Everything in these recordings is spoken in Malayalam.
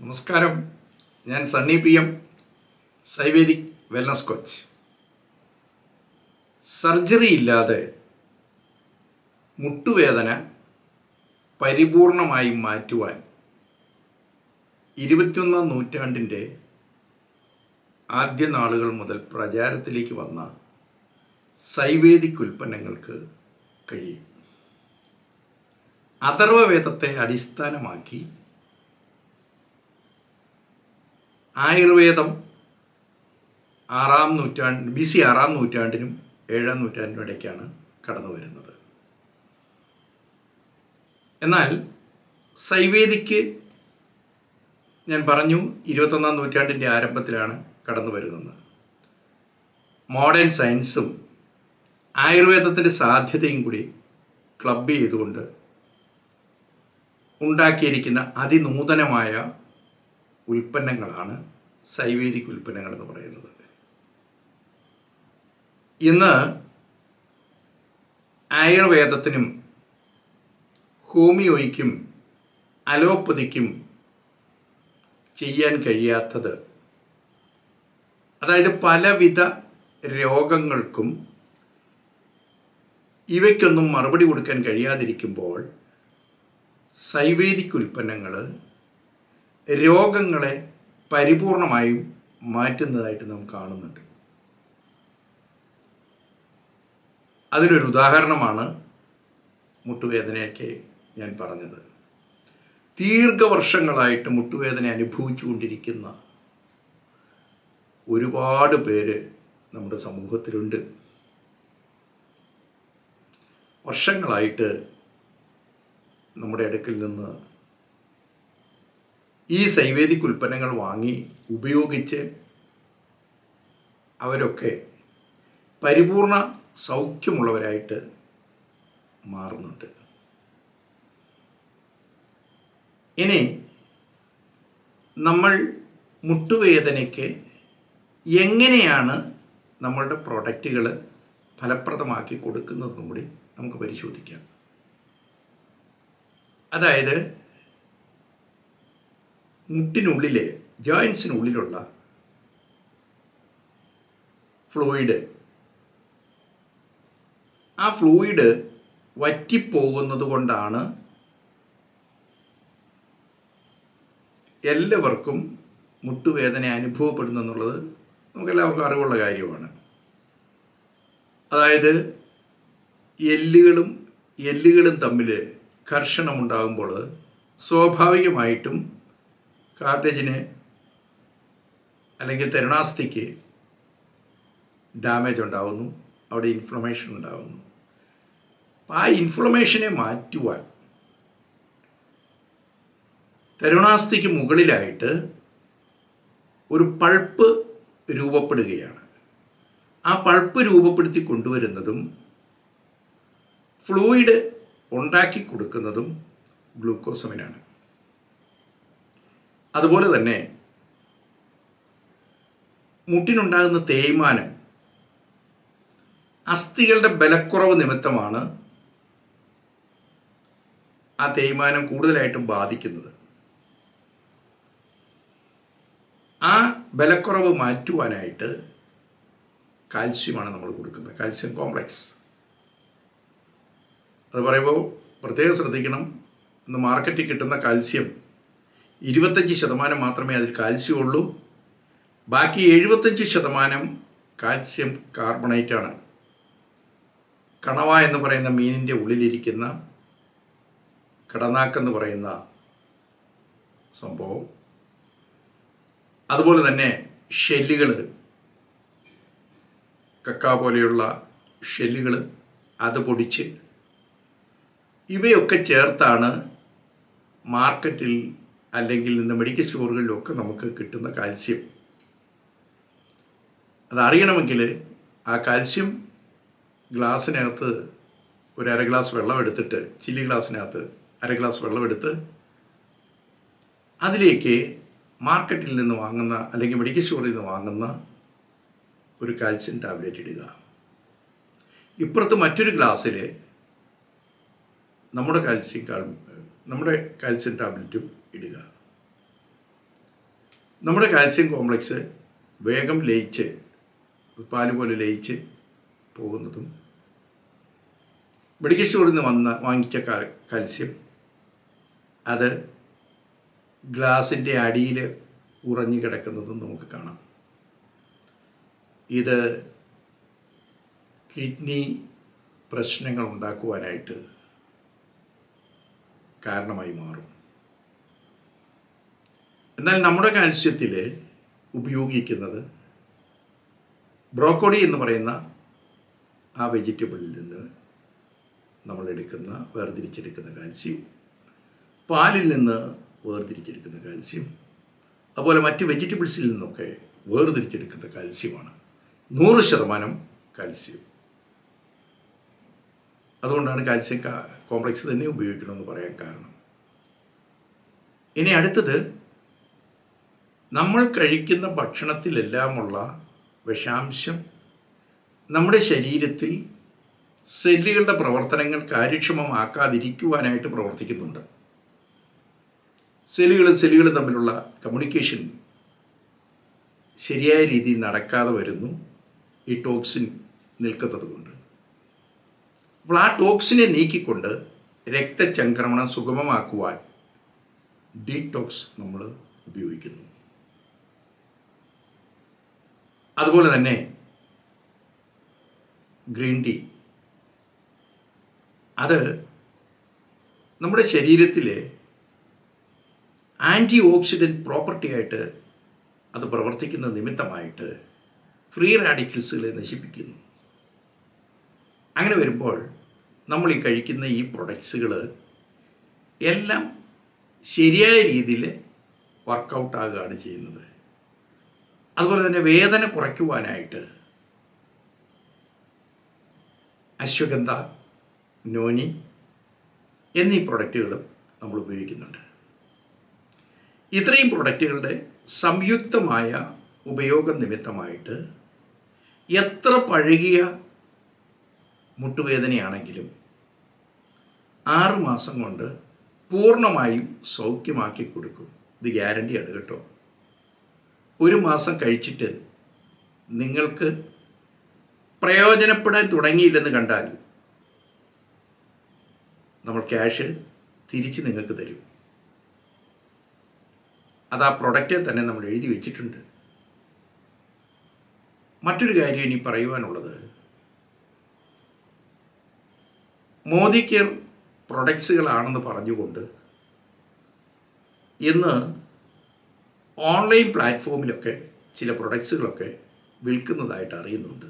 നമസ്കാരം ഞാൻ സണ്ണി പി എം സൈവേദിക് വെൽനസ് കോച്ച് സർജറി ഇല്ലാതെ മുട്ടുവേദന പരിപൂർണമായി മാറ്റുവാൻ ഇരുപത്തിയൊന്നാം നൂറ്റാണ്ടിൻ്റെ ആദ്യ നാളുകൾ മുതൽ പ്രചാരത്തിലേക്ക് വന്ന സൈവേദിക് ഉൽപ്പന്നങ്ങൾക്ക് കഴിയും അഥർവവേദത്തെ അടിസ്ഥാനമാക്കി ആയുർവേദം ആറാം നൂറ്റാണ്ട് ബി സി ആറാം നൂറ്റാണ്ടിനും ഏഴാം നൂറ്റാണ്ടിനും ഇടയ്ക്കാണ് കടന്നു വരുന്നത് എന്നാൽ സൈവേദിക്ക് ഞാൻ പറഞ്ഞു ഇരുപത്തൊന്നാം നൂറ്റാണ്ടിൻ്റെ ആരംഭത്തിലാണ് കടന്നു വരുന്നത് മോഡേൺ സയൻസും ആയുർവേദത്തിൻ്റെ സാധ്യതയും കൂടി ക്ലബ് ചെയ്തുകൊണ്ട് ഉണ്ടാക്കിയിരിക്കുന്ന അതിനൂതനമായ ഉൽപ്പന്നങ്ങളാണ് സൈവേദിക് ഉൽപ്പന്നങ്ങൾ എന്ന് പറയുന്നത് ഇന്ന് ആയുർവേദത്തിനും ഹോമിയോയ്ക്കും അലോപ്പതിക്കും ചെയ്യാൻ കഴിയാത്തത് അതായത് പലവിധ രോഗങ്ങൾക്കും ഇവയ്ക്കൊന്നും മറുപടി കൊടുക്കാൻ കഴിയാതിരിക്കുമ്പോൾ സൈവേദിക് ഉൽപ്പന്നങ്ങൾ രോഗങ്ങളെ പരിപൂർണമായും മാറ്റുന്നതായിട്ട് നാം കാണുന്നുണ്ട് അതിനൊരു ഉദാഹരണമാണ് മുട്ടുവേദനയൊക്കെ ഞാൻ പറഞ്ഞത് ദീർഘവർഷങ്ങളായിട്ട് മുട്ടുവേദന അനുഭവിച്ചുകൊണ്ടിരിക്കുന്ന ഒരുപാട് പേര് നമ്മുടെ സമൂഹത്തിലുണ്ട് വർഷങ്ങളായിട്ട് നമ്മുടെ അടുക്കിൽ നിന്ന് ഈ സൈവേദിക് ഉൽപ്പന്നങ്ങൾ വാങ്ങി ഉപയോഗിച്ച് അവരൊക്കെ പരിപൂർണ സൗഖ്യമുള്ളവരായിട്ട് മാറുന്നുണ്ട് ഇനി നമ്മൾ മുട്ടുവേദനയ്ക്ക് എങ്ങനെയാണ് നമ്മളുടെ പ്രൊഡക്റ്റുകൾ ഫലപ്രദമാക്കി കൊടുക്കുന്നതെന്നും കൂടി നമുക്ക് പരിശോധിക്കാം അതായത് മുട്ടിനുള്ളിലെ ജോയിൻസിനുള്ളിലുള്ള ഫ്ലൂയിഡ് ആ ഫ്ലൂയിഡ് വറ്റിപ്പോകുന്നത് കൊണ്ടാണ് എല്ലാവർക്കും മുട്ടുവേദന അനുഭവപ്പെടുന്നു എന്നുള്ളത് നമുക്കെല്ലാവർക്കും അറിവുള്ള കാര്യമാണ് അതായത് എല്ലുകളും എല്ലുകളും തമ്മിൽ ഘർഷണമുണ്ടാകുമ്പോൾ സ്വാഭാവികമായിട്ടും കാർട്ടേജിന് അല്ലെങ്കിൽ തെരണാസ്ഥിക്ക് ഡാമേജ് ഉണ്ടാകുന്നു അവിടെ ഇൻഫ്ലമേഷൻ ഉണ്ടാകുന്നു അപ്പം ആ ഇൻഫ്ലമേഷനെ മാറ്റുവാൻ തരുണാസ്ഥിക്ക് മുകളിലായിട്ട് ഒരു പൾപ്പ് രൂപപ്പെടുകയാണ് ആ പൾപ്പ് രൂപപ്പെടുത്തി കൊണ്ടുവരുന്നതും ഫ്ലൂയിഡ് ഉണ്ടാക്കി കൊടുക്കുന്നതും ഗ്ലൂക്കോസമിനാണ് അതുപോലെ തന്നെ മുട്ടിനുണ്ടാകുന്ന തേയ്മാനം അസ്ഥികളുടെ ബലക്കുറവ് നിമിത്തമാണ് ആ തേയ്മാനം കൂടുതലായിട്ടും ബാധിക്കുന്നത് ആ ബലക്കുറവ് മാറ്റുവാനായിട്ട് കാൽസ്യമാണ് നമ്മൾ കൊടുക്കുന്നത് കാൽസ്യം കോംപ്ലക്സ് അത് പറയുമ്പോൾ പ്രത്യേകം ശ്രദ്ധിക്കണം ഇന്ന് മാർക്കറ്റിൽ കിട്ടുന്ന കാൽസ്യം ഇരുപത്തഞ്ച് ശതമാനം മാത്രമേ അതിൽ കാൽസ്യം ഉള്ളൂ ബാക്കി എഴുപത്തഞ്ച് ശതമാനം കാൽസ്യം കാർബണേറ്റാണ് കണവ എന്ന് പറയുന്ന മീനിൻ്റെ ഉള്ളിലിരിക്കുന്ന കടനാക്കെന്ന് പറയുന്ന സംഭവം അതുപോലെ തന്നെ ഷെല്ലുകൾ കക്ക പോലെയുള്ള ഷെല്ലുകൾ അത് പൊടിച്ച് ഇവയൊക്കെ ചേർത്താണ് മാർക്കറ്റിൽ അല്ലെങ്കിൽ ഇന്ന് മെഡിക്കൽ സ്റ്റോറുകളിലൊക്കെ നമുക്ക് കിട്ടുന്ന കാൽസ്യം അതറിയണമെങ്കിൽ ആ കാൽസ്യം ഗ്ലാസ്സിനകത്ത് ഒരു അര ഗ്ലാസ് വെള്ളം എടുത്തിട്ട് ചില്ലി ഗ്ലാസ്സിനകത്ത് അര ഗ്ലാസ് വെള്ളം എടുത്ത് അതിലേക്ക് മാർക്കറ്റിൽ നിന്ന് വാങ്ങുന്ന അല്ലെങ്കിൽ മെഡിക്കൽ സ്റ്റോറിൽ നിന്ന് വാങ്ങുന്ന ഒരു കാൽസ്യം ടാബ്ലറ്റ് ഇടുക ഇപ്പുറത്ത് മറ്റൊരു ഗ്ലാസ്സിൽ നമ്മുടെ കാൽസ്യം കാൾ നമ്മുടെ കാൽസ്യം ടാബ്ലറ്റും ഇടുക നമ്മുടെ കാൽസ്യം കോംപ്ലക്സ് വേഗം ലയിച്ച് പാല് പോലെ ലയിച്ച് പോകുന്നതും മെഡിക്കൽ സ്റ്റോറിൽ നിന്ന് വന്ന വാങ്ങിച്ച കാ- കാൽസ്യം അത് ഗ്ലാസിൻ്റെ അടിയിൽ ഉറഞ്ഞു കിടക്കുന്നതും നമുക്ക് കാണാം ഇത് കിഡ്നി പ്രശ്നങ്ങൾ ഉണ്ടാക്കുവാനായിട്ട് കാരണമായി മാറും എന്നാൽ നമ്മുടെ കാൽസ്യത്തിൽ ഉപയോഗിക്കുന്നത് ബ്രോക്കോളി എന്ന് പറയുന്ന ആ വെജിറ്റബിളിൽ നിന്ന് നമ്മൾ എടുക്കുന്ന വേർതിരിച്ചെടുക്കുന്ന കാൽസ്യം പാലിൽ നിന്ന് വേർതിരിച്ചെടുക്കുന്ന കാൽസ്യം അതുപോലെ മറ്റ് വെജിറ്റബിൾസിൽ നിന്നൊക്കെ വേർതിരിച്ചെടുക്കുന്ന കാൽസ്യമാണ് നൂറ് ശതമാനം കാൽസ്യം അതുകൊണ്ടാണ് കാൽസ്യം കാ- കോംപ്ലക്സ് തന്നെ ഉപയോഗിക്കണമെന്ന് പറയാൻ കാരണം ഇനി അടുത്തത് നമ്മൾ കഴിക്കുന്ന ഭക്ഷണത്തിലെല്ലാമുള്ള വിഷാംശം നമ്മുടെ ശരീരത്തിൽ സെല്ലുകളുടെ പ്രവർത്തനങ്ങൾ കാര്യക്ഷമമാക്കാതിരിക്കുവാനായിട്ട് പ്രവർത്തിക്കുന്നുണ്ട് സെല്ലുകളും സെല്ലുകളും തമ്മിലുള്ള കമ്മ്യൂണിക്കേഷൻ ശരിയായ രീതിയിൽ നടക്കാതെ വരുന്നു ഈ ടോക്സിൻ നിൽക്കുന്നത് കൊണ്ട് അപ്പോൾ ആ ടോക്സിനെ നീക്കിക്കൊണ്ട് രക്തചംക്രമണം സുഗമമാക്കുവാൻ ഡീടോക്സ് നമ്മൾ ഉപയോഗിക്കുന്നു അതുപോലെ തന്നെ ഗ്രീൻ ടീ അത് നമ്മുടെ ശരീരത്തിലെ ആൻറ്റി ഓക്സിഡൻറ്റ് പ്രോപ്പർട്ടി ആയിട്ട് അത് പ്രവർത്തിക്കുന്ന നിമിത്തമായിട്ട് ഫ്രീ റാഡിക്കൽസുകളെ നശിപ്പിക്കുന്നു അങ്ങനെ വരുമ്പോൾ നമ്മൾ ഈ കഴിക്കുന്ന ഈ പ്രൊഡക്ട്സുകൾ എല്ലാം ശരിയായ രീതിയിൽ വർക്കൗട്ട് ആകുകയാണ് ചെയ്യുന്നത് അതുപോലെ തന്നെ വേദന കുറയ്ക്കുവാനായിട്ട് അശ്വഗന്ധ നോനി എന്നീ പ്രൊഡക്റ്റുകളും നമ്മൾ ഉപയോഗിക്കുന്നുണ്ട് ഇത്രയും പ്രൊഡക്റ്റുകളുടെ സംയുക്തമായ ഉപയോഗം നിമിത്തമായിട്ട് എത്ര പഴകിയ മുട്ടുവേദനയാണെങ്കിലും ആറ് മാസം കൊണ്ട് പൂർണ്ണമായും സൗഖ്യമാക്കി കൊടുക്കും ഇത് ഗ്യാരണ്ടിയാണ് കേട്ടോ ഒരു മാസം കഴിച്ചിട്ട് നിങ്ങൾക്ക് പ്രയോജനപ്പെടാൻ തുടങ്ങിയില്ലെന്ന് കണ്ടാൽ നമ്മൾ ക്യാഷ് തിരിച്ച് നിങ്ങൾക്ക് തരും അത് ആ പ്രൊഡക്റ്റിൽ തന്നെ നമ്മൾ എഴുതി വെച്ചിട്ടുണ്ട് മറ്റൊരു കാര്യം ഇനി പറയുവാനുള്ളത് മോദി കെയർ പ്രൊഡക്ട്സുകളാണെന്ന് പറഞ്ഞുകൊണ്ട് ഇന്ന് ഓൺലൈൻ പ്ലാറ്റ്ഫോമിലൊക്കെ ചില പ്രൊഡക്ട്സുകളൊക്കെ വിൽക്കുന്നതായിട്ട് അറിയുന്നുണ്ട്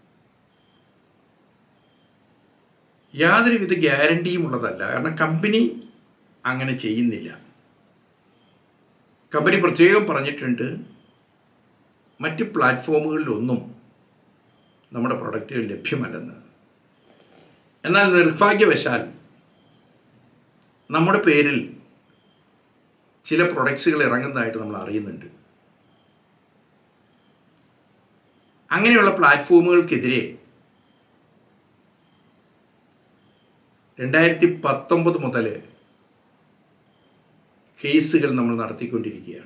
യാതൊരുവിധ ഗ്യാരണ്ടിയും ഉള്ളതല്ല കാരണം കമ്പനി അങ്ങനെ ചെയ്യുന്നില്ല കമ്പനി പ്രത്യേകം പറഞ്ഞിട്ടുണ്ട് മറ്റ് പ്ലാറ്റ്ഫോമുകളിലൊന്നും നമ്മുടെ പ്രൊഡക്റ്റുകൾ ലഭ്യമല്ലെന്ന് എന്നാൽ നിർഭാഗ്യവശാൽ നമ്മുടെ പേരിൽ ചില പ്രൊഡക്ട്സുകൾ ഇറങ്ങുന്നതായിട്ട് നമ്മൾ അറിയുന്നുണ്ട് അങ്ങനെയുള്ള പ്ലാറ്റ്ഫോമുകൾക്കെതിരെ രണ്ടായിരത്തി പത്തൊമ്പത് മുതൽ കേസുകൾ നമ്മൾ നടത്തിക്കൊണ്ടിരിക്കുകയാണ്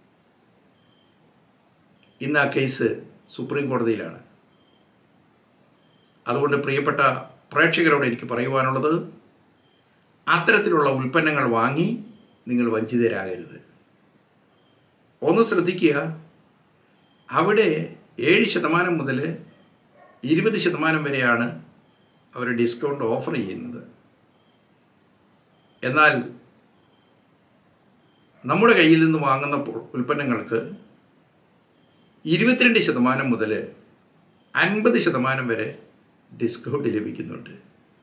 ഇന്ന് ആ കേസ് സുപ്രീം കോടതിയിലാണ് അതുകൊണ്ട് പ്രിയപ്പെട്ട പ്രേക്ഷകരോട് എനിക്ക് പറയുവാനുള്ളത് അത്തരത്തിലുള്ള ഉൽപ്പന്നങ്ങൾ വാങ്ങി നിങ്ങൾ വഞ്ചിതരാകരുത് ഒന്ന് ശ്രദ്ധിക്കുക അവിടെ ഏഴ് ശതമാനം മുതൽ ഇരുപത് ശതമാനം വരെയാണ് അവർ ഡിസ്കൗണ്ട് ഓഫർ ചെയ്യുന്നത് എന്നാൽ നമ്മുടെ കയ്യിൽ നിന്ന് വാങ്ങുന്ന പൊ- ഉൽപ്പന്നങ്ങൾക്ക് ഇരുപത്തിരണ്ട് ശതമാനം മുതൽ അൻപത് ശതമാനം വരെ ഡിസ്കൗണ്ട് ലഭിക്കുന്നുണ്ട്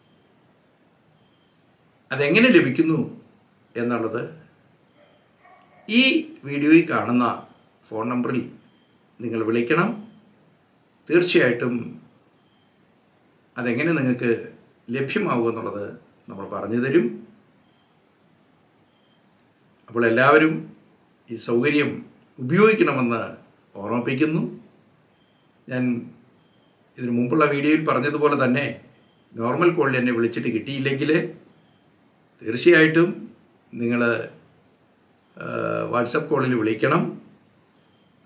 അതെങ്ങനെ ലഭിക്കുന്നു എന്നുള്ളത് ഈ വീഡിയോയിൽ കാണുന്ന ഫോൺ നമ്പറിൽ നിങ്ങൾ വിളിക്കണം തീർച്ചയായിട്ടും അതെങ്ങനെ നിങ്ങൾക്ക് ലഭ്യമാകുമെന്നുള്ളത് നമ്മൾ പറഞ്ഞു തരും അപ്പോൾ എല്ലാവരും ഈ സൗകര്യം ഉപയോഗിക്കണമെന്ന് ഓർമ്മിപ്പിക്കുന്നു ഞാൻ ഇതിനു മുമ്പുള്ള വീഡിയോയിൽ പറഞ്ഞതുപോലെ തന്നെ നോർമൽ കോളിൽ എന്നെ വിളിച്ചിട്ട് കിട്ടിയില്ലെങ്കിൽ തീർച്ചയായിട്ടും നിങ്ങൾ വാട്സപ്പ് കോളിൽ വിളിക്കണം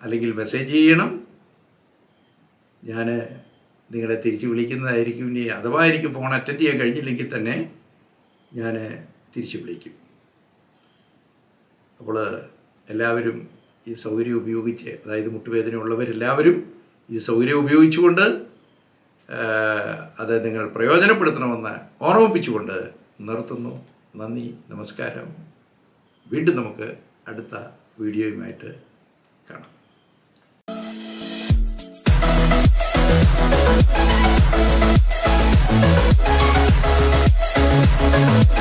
അല്ലെങ്കിൽ മെസ്സേജ് ചെയ്യണം ഞാൻ നിങ്ങളെ തിരിച്ച് വിളിക്കുന്നതായിരിക്കും ഇനി അഥവാ എനിക്ക് ഫോൺ അറ്റൻഡ് ചെയ്യാൻ കഴിഞ്ഞില്ലെങ്കിൽ തന്നെ ഞാൻ തിരിച്ച് വിളിക്കും അപ്പോൾ എല്ലാവരും ഈ സൗകര്യം ഉപയോഗിച്ച് അതായത് മുട്ടുവേദന ഉള്ളവരെല്ലാവരും ഈ സൗകര്യം ഉപയോഗിച്ചുകൊണ്ട് ആ, അത് നിങ്ങൾ പ്രയോജനപ്പെടുത്തണമെന്ന് ഓർമ്മിപ്പിച്ചുകൊണ്ട് നിർത്തുന്നു നന്ദി നമസ്കാരം വീണ്ടും നമുക്ക് അടുത്ത വീഡിയോയുമായിട്ട് കാണാം Thank